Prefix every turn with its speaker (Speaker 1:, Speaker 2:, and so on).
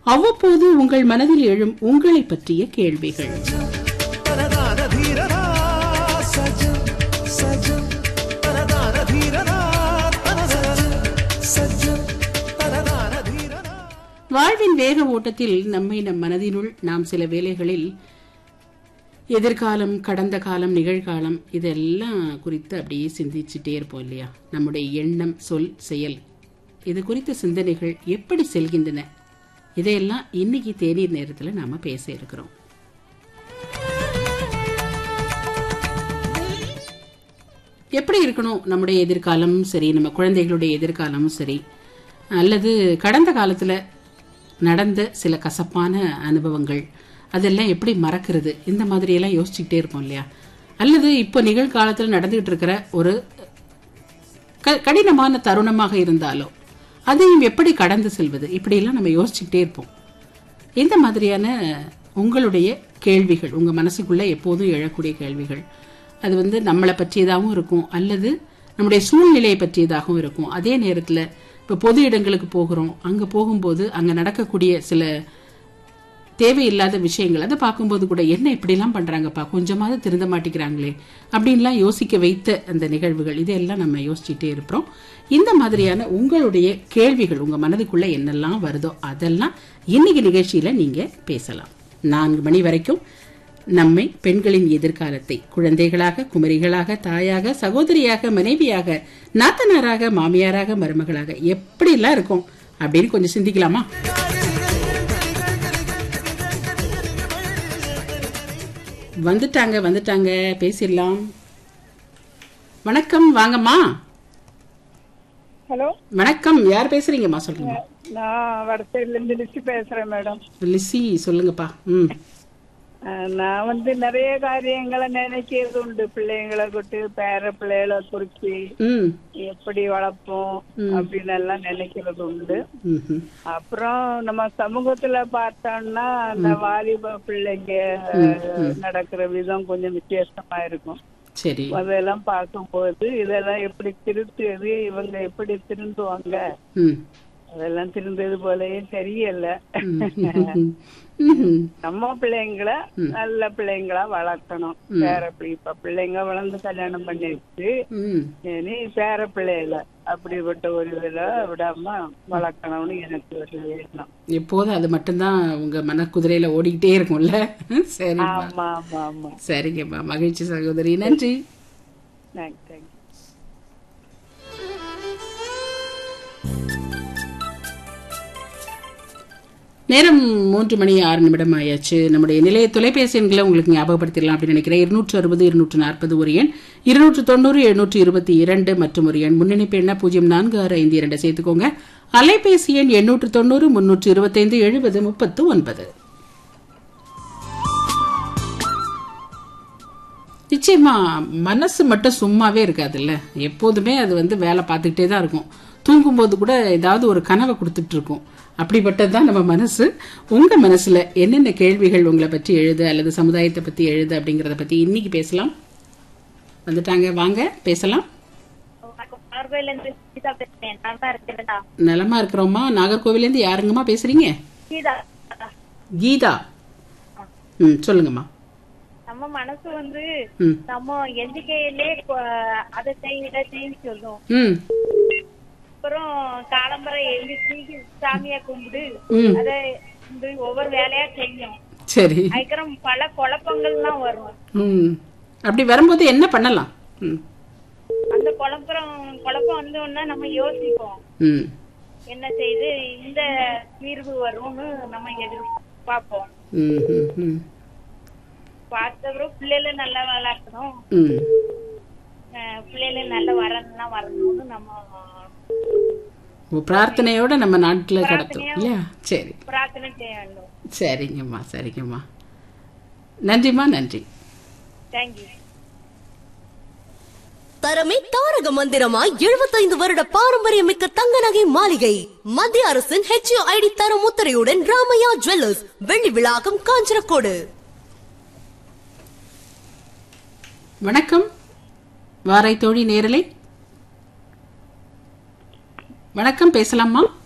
Speaker 1: அவ்வப்போது உங்கள் மனதில் எழும் உங்களை பற்றிய கேள்விகள்
Speaker 2: ತನದಾನ ಧೀರನ ಸಜ್ಜನ್ ಸಜ್ಜನ್ ತನದಾನ ಧೀರನ ತನಸಜ್ಜನ್ ಸಜ್ಜನ್ ತನದಾನ ಧೀರನ
Speaker 1: வாழ்வின் வேக ஓட்டத்தில் நம்மை நம் மனதினுள் நாம் சில வேளைகளில் எதிர்காலம் கடந்த காலம் நிகழ்காலம் இதெல்லாம் குறித்து அப்படியே சிந்திச்சுட்டே இருப்போம் இல்லையா நம்முடைய எண்ணம் சொல் செயல் இது குறித்த சிந்தனைகள் எப்படி செல்கின்றன இதையெல்லாம் இன்னைக்கு தேநீர் நேரத்தில் நாம பேச இருக்கிறோம் எப்படி இருக்கணும் நம்முடைய எதிர்காலம் சரி நம்ம குழந்தைகளுடைய எதிர்காலமும் சரி அல்லது கடந்த காலத்துல நடந்த சில கசப்பான அனுபவங்கள் அதெல்லாம் எப்படி மறக்கிறது இந்த மாதிரி எல்லாம் யோசிச்சுக்கிட்டே இருப்போம் இல்லையா அல்லது இப்போ நிகழ்காலத்தில் நடந்துகிட்டு இருக்கிற ஒரு க- கடினமான தருணமாக இருந்தாலோ அதையும் எப்படி கடந்து செல்வது இப்படியெல்லாம் நம்ம யோசிச்சுக்கிட்டே இருப்போம் இந்த மாதிரியான உங்களுடைய கேள்விகள் உங்க மனசுக்குள்ள எப்போதும் எழக்கூடிய கேள்விகள் அது வந்து நம்மளை பற்றியதாகவும் இருக்கும் அல்லது நம்முடைய சூழ்நிலையை பற்றியதாகவும் இருக்கும் அதே நேரத்துல இப்போ பொது இடங்களுக்கு போகிறோம் அங்க போகும்போது அங்க நடக்கக்கூடிய சில தேவையில்லாத விஷயங்கள் அதை பார்க்கும்போது கூட என்ன இப்படிலாம் பண்றாங்கப்பா கொஞ்சமாவது திருந்த மாட்டேங்கிறாங்களே அப்படின்லாம் யோசிக்க வைத்த அந்த நிகழ்வுகள் இதெல்லாம் நம்ம யோசிச்சுட்டே இருப்போம் இந்த மாதிரியான உங்களுடைய கேள்விகள் உங்க மனதுக்குள்ள என்னெல்லாம் வருதோ அதெல்லாம் இன்னைக்கு நிகழ்ச்சியில நீங்க பேசலாம் நான்கு மணி வரைக்கும் நம்மை பெண்களின் எதிர்காலத்தை குழந்தைகளாக குமரிகளாக தாயாக சகோதரியாக மனைவியாக நாத்தனாராக மாமியாராக மருமகளாக எப்படிலாம் இருக்கும் அப்படின்னு கொஞ்சம் சிந்திக்கலாமா வந்துட்டாங்க வந்துட்டாங்க பேசிடலாம் வணக்கம் வாங்கம்மா
Speaker 3: ஹலோ
Speaker 1: வணக்கம் யார் பேசுறீங்கம்மா சொல்லுங்க
Speaker 3: நான் வடசைடுல இருந்து லிஸ்ட் பேசுறேன் மேடம்
Speaker 1: லிசி சொல்லுங்கப்பா ம்
Speaker 3: அஹ் நான் வந்து நிறைய காரியங்களை நினைக்கிறது உண்டு பிள்ளைங்களை கொண்டு பேர பிள்ளைகளை குறிச்சி
Speaker 1: ம்
Speaker 3: எப்படி வளர்ப்போம் அப்படின்னு எல்லாம் நினைக்கிறது உண்டு
Speaker 1: ம்ஹும்.
Speaker 3: அப்புறம் நம்ம சமூகத்துல பார்த்தோம்னா அந்த வாலிப பிள்ளைங்க அஹ், நடக்கிற விதம் கொஞ்சம் வித்தியாசமா இருக்கும்
Speaker 1: சரி
Speaker 3: அதெல்லாம் பார்க்கும்போது இதெல்லாம் எப்படி திருத்துறது இவங்க எப்படி திருந்துவாங்க
Speaker 1: ம்
Speaker 3: அதெல்லாம் திருந்தது போலயே தெரியல
Speaker 1: ம்ஹும். ம்ஹும்.
Speaker 3: நம்ம பிள்ளைங்களை நல்ல பிள்ளைங்களா வளர்க்கணும் பேர பிள்ளை இப்ப பிள்ளைங்க வளர்ந்து கல்யாணம் பண்ணிடுச்சு
Speaker 1: ம்
Speaker 3: இனி பேர பிள்ளைகள அப்படிப்பட்ட ஒரு இதுல விடாம வளர்க்கணும்னு எனக்கு ஒரு எண்ணம்
Speaker 1: எப்போதும் அது மட்டும்தான் உங்க மனக்குதிரையில ஓடிக்கிட்டே இருக்கும்ல சரிம்மா
Speaker 3: ஆமா ஆமா ஆமா
Speaker 1: சரிங்கம்மா மகிழ்ச்சி சகோதரி நன்றி
Speaker 3: தேங்க்ஸ் தேங்க்ஸ்
Speaker 1: நேரம் மூன்று மணி ஆறு நிமிடம் ஆயாச்சு நம்முடைய நிலைய தொலைபேசி எண்களை உங்களுக்கு ஞாபகப்படுத்திடலாம் அப்படின்னு நினைக்கிறேன் இருநூற்று அறுபது இருநூற்று நாற்பது ஒரு எண் இருநூற்று தொண்ணூறு எழுநூற்று இருபத்தி இரண்டு மற்றும் ஒரு எண் முன்னணிப்பு எண்ண பூஜ்ஜியம் நான்கு ஆறு ஐந்து இரண்டு சேர்த்துக்கோங்க அலைபேசி எண் எண்ணூற்று தொண்ணூறு முன்னூற்று இருபத்தைந்து எழுபது முப்பத்து ஒன்பது நிச்சயமா மனசு மட்டும் சும்மாவே இருக்காதுல்ல எப்போதுமே அது வந்து வேலை பார்த்துக்கிட்டே தான் இருக்கும் தூங்கும்போது கூட ஏதாவது ஒரு கனவை கொடுத்துட்டு இருக்கும் அப்படிப்பட்டது தான் நம்ம மனசு உங்க மனசுல என்னென்ன கேள்விகள் உங்களை பற்றி எழுது அல்லது சமுதாயத்தை பத்தி எழுது அப்படிங்கறத பத்தி இன்னைக்கு பேசலாம் வந்துட்டாங்க வாங்க பேசலாம்
Speaker 4: நாகர்கோயில இருந்து கீதா பேசுறேன் நல்லா இருக்கிறதா
Speaker 1: நலமா இருக்கிறோமா நாகர்கோவில்ல இருந்து யாருங்கம்மா பேசுறீங்க
Speaker 4: கீதா
Speaker 1: கீதா ம் சொல்லுங்கம்மா
Speaker 4: நம்ம மனசு வந்து
Speaker 1: ம்
Speaker 4: நம்ம எண்ணிக்கையிலே கொ- அதை செய் இதை செய்ன்னு சொல்லும்
Speaker 1: ம்
Speaker 4: அப்புறம் காலம்பரை எழுதி சாமியை கும்பிடு
Speaker 1: ம்
Speaker 4: அதை வந்து ஒவ்வொரு வேலையா செய்யும்
Speaker 1: சரி
Speaker 4: அதுக்கப்புறம் பல குழப்பங்கள்லாம் வரும்
Speaker 1: ம் அப்படி வரும்போது என்ன பண்ணலாம் ம்
Speaker 4: அந்த குழப்பம் குழப்பம் வந்தோன்னா நம்ம யோசிப்போம்
Speaker 1: ம்
Speaker 4: என்ன செய்து இந்த தீர்வு வரும்னு நம்ம எதிர்பார்ப்போம்
Speaker 1: ம் ம் ம்
Speaker 4: பார்த்தவரும் பிள்ளைகளை நல்லா வளர்க்கணும்
Speaker 1: ம்
Speaker 4: அஹ் பிள்ளைகளை நல்ல வரணும்னா வரணும்னு நம்ம
Speaker 1: உங்க பிரார்த்தனையோட நம்ம நாட்டுல கடத்தும் இல்லையா சரி
Speaker 4: பிரார்த்தனை செய்ய வேண்டும்
Speaker 1: சரிங்கம்மா சரிங்கம்மா நன்றிம்மா நன்றி
Speaker 4: தேங்க்யூ
Speaker 5: தரமே தாரக மந்திரமாய் 75 வருட பாரம்பரியமிக்க தங்க நகை மாளிகை மத்திய அரசின் ஹெச்ஐடி தரம் முத்திரையுடன் ராமையா ஜுவல்லர்ஸ் வெள்ளி விழாக்கம் காஞ்சனக்கோடு
Speaker 1: வணக்கம் வாரை தோழி நேரலை வணக்கம் பேசலாமா